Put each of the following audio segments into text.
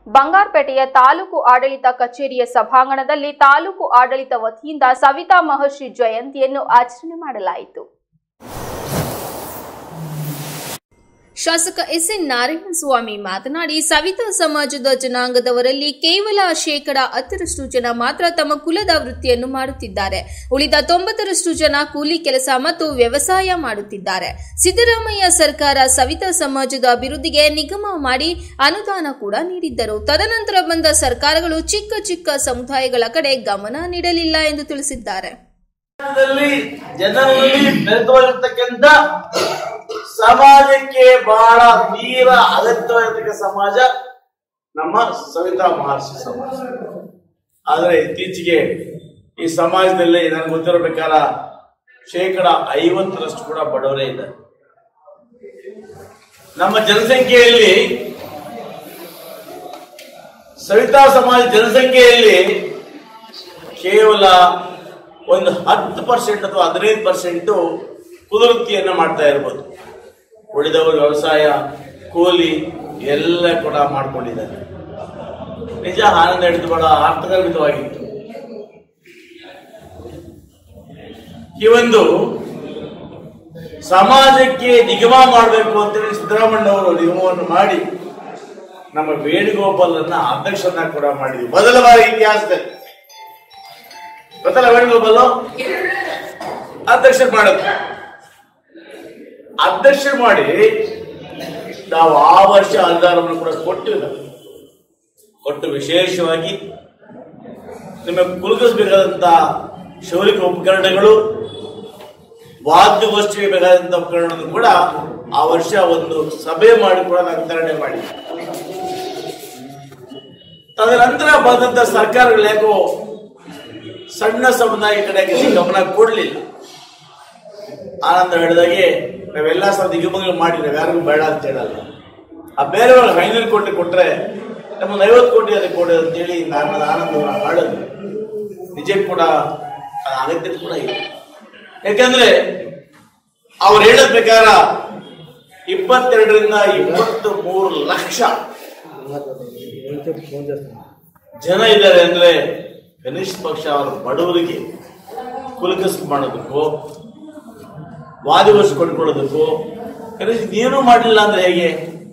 ಬಂಗಾರಪೇಟೆಯ ತಾಲೂಕು ಆಡಳಿತ ಕಚೇರಿಯ ಸಭಾಂಗಣದಲ್ಲಿ ತಾಲೂಕು ಆಡಳಿತ ವತಿಯಿಂದ ಸವಿತಾ ಮಹರ್ಷಿ ಜಯಂತಿಯನ್ನು ಆಚರಣೆ ಮಾಡಲಾಯಿತು ಶಾಸಕ ಎಸ್ ಎನ್ ನಾರಾಯಣಸ್ವಾಮಿ ಮಾತನಾಡಿ ಸವಿತಾ ಸಮಾಜದ ಜನಾಂಗದವರಲ್ಲಿ ಕೇವಲ ಶೇಕಡ ಹತ್ತರಷ್ಟು ಜನ ಮಾತ್ರ ತಮ್ಮ ಕುಲದ ವೃತ್ತಿಯನ್ನು ಮಾಡುತ್ತಿದ್ದಾರೆ ಉಳಿದ ತೊಂಬತ್ತರಷ್ಟು ಜನ ಕೂಲಿ ಕೆಲಸ ಮತ್ತು ವ್ಯವಸಾಯ ಮಾಡುತ್ತಿದ್ದಾರೆ ಸಿದ್ದರಾಮಯ್ಯ ಸರ್ಕಾರ ಸವಿತಾ ಸಮಾಜದ ಅಭಿವೃದ್ಧಿಗೆ ನಿಗಮ ಮಾಡಿ ಅನುದಾನ ಕೂಡ ನೀಡಿದ್ದರು ತದನಂತರ ಬಂದ ಸರ್ಕಾರಗಳು ಚಿಕ್ಕ ಚಿಕ್ಕ ಸಮುದಾಯಗಳ ಕಡೆ ಗಮನ ನೀಡಲಿಲ್ಲ ಎಂದು ತಿಳಿಸಿದ್ದಾರೆ ಸಮಾಜದಲ್ಲಿ ಜನರಲ್ಲಿ ಬೆರೆತುಕೊಂಡಿರ್ತಕ್ಕಂಥ ಸಮಾಜಕ್ಕೆ ಬಹಳ ತೀರ ಅಗತ್ಯವಾಗಿರ್ತಕ್ಕ ಸಮಾಜ ನಮ್ಮ ಸವಿತಾ ಮಹರ್ಷಿ ಸಮಾಜ ಆದರೆ ಇತ್ತೀಚೆಗೆ ಈ ಸಮಾಜದಲ್ಲಿ ನನಗೆ ಗೊತ್ತಿರೋ ಪ್ರಕಾರ ಶೇಕಡ ಐವತ್ತರಷ್ಟು ಕೂಡ ಬಡವರೇ ಇದ್ದಾರೆ ನಮ್ಮ ಜನಸಂಖ್ಯೆಯಲ್ಲಿ ಸವಿತಾ ಸಮಾಜ ಜನಸಂಖ್ಯೆಯಲ್ಲಿ ಕೇವಲ ಒಂದು ಹತ್ತು ಪರ್ಸೆಂಟ್ ಅಥವಾ ಹದಿನೈದು ಪರ್ಸೆಂಟ್ ಕುದುವೃತ್ತಿಯನ್ನ ಮಾಡ್ತಾ ಇರ್ಬೋದು ಉಳಿದವರು ವ್ಯವಸಾಯ ಕೂಲಿ ಎಲ್ಲ ಕೂಡ ಮಾಡ್ಕೊಂಡಿದ್ದಾರೆ ನಿಜ ಆನಂದ ಹಿಡಿದು ಬಹಳ ಅರ್ಥಗರ್ಭಿತವಾಗಿತ್ತು ಈ ಒಂದು ಸಮಾಜಕ್ಕೆ ನಿಗಮ ಮಾಡಬೇಕು ಅಂತೇಳಿ ಸಿದ್ದರಾಮಯ್ಯ ಅವರು ನಿಗಮವನ್ನು ಮಾಡಿ ನಮ್ಮ ವೇಣುಗೋಪಾಲನ್ನ ಅಧ್ಯಕ್ಷರನ್ನ ಕೂಡ ಮಾಡಿದ್ವಿ ಮೊದಲ ಬಾರಿ ಇತಿಹಾಸದಲ್ಲಿ ಗೊತ್ತಲ್ಲ ವೇಣುಗೋಪಾಲ್ ಅಧ್ಯಕ್ಷರು ಮಾಡೋದು ಅಧ್ಯಕ್ಷರು ಮಾಡಿ ನಾವು ಆ ವರ್ಷ ಅನುದಾನವನ್ನು ಕೂಡ ಕೊಟ್ಟಿವಿ ನಾವು ಕೊಟ್ಟು ವಿಶೇಷವಾಗಿ ನಿಮಗೆ ಕುಲುಕಿಸಬೇಕಾದಂತ ಶೌರಿಕ ಉಪಕರಣಗಳು ವಾದ್ಯಗೋಷ್ಠಿಗೆ ಬೇಕಾದಂತ ಉಪಕರಣಗಳನ್ನು ಕೂಡ ಆ ವರ್ಷ ಒಂದು ಸಭೆ ಮಾಡಿ ಕೂಡ ನಾವು ವಿತರಣೆ ಮಾಡಿ ತದನಂತರ ಬಂದಂತ ಸರ್ಕಾರಗಳು ಯಾಕೋ ಸಣ್ಣ ಸಮುದಾಯ ಕಡೆಗೆ ಗಮನ ಕೊಡ್ಲಿಲ್ಲ ಆನಂದ ಹೇಳಿದಾಗೆ ನಾವೆಲ್ಲ ಸಹ ನಿಗಮಗಳು ಮಾಡಿ ನಾವ್ ಯಾರಿಗೂ ಬೇಡ ಅಂತ ಹೇಳಲ್ಲ ಆ ಬೇರೆಯವ್ರಿಗೆ ಐನೂರು ಕೋಟಿ ಕೊಟ್ರೆ ನಮ್ಮೊಂದು ಐವತ್ತು ಕೋಟಿ ಅದಕ್ಕೆ ಕೊಡಿ ಅಂತೇಳಿ ನಾನು ಆನಂದವನ್ನು ಹಾಡೋದು ನಿಜಕ್ಕೂ ಕೂಡ ಅದ ಅಗತ್ಯತೆ ಕೂಡ ಇಲ್ಲ ಯಾಕಂದ್ರೆ ಅವ್ರು ಹೇಳೋದ್ ಪ್ರಕಾರ ಇಪ್ಪತ್ತೆರಡರಿಂದ ಇಪ್ಪತ್ತು ಮೂರು ಲಕ್ಷ ಜನ ಇದ್ದಾರೆ ಅಂದ್ರೆ ಕನಿಷ್ಠ ಪಕ್ಷ ಅವರ ಬಡವರಿಗೆ ಕುಲಕಸ್ ಮಾಡೋದಕ್ಕೋ ವಾದಿವರ್ಷ ಕೊಂಡ್ಕೊಳ್ಳೋದಕ್ಕೋ ಕನಿಷ್ಠ ಏನೂ ಮಾಡಲಿಲ್ಲ ಅಂದ್ರೆ ಹೇಗೆ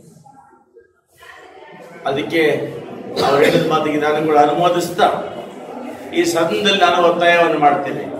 ಅದಕ್ಕೆ ಅವ್ರು ಹೇಳಿದ ಮಾತಿಗೆ ನಾನು ಕೂಡ ಅನುಮೋದಿಸ್ತಾ ಈ ಸದನದಲ್ಲಿ ನಾನು ಒತ್ತಾಯವನ್ನು ಮಾಡ್ತೇನೆ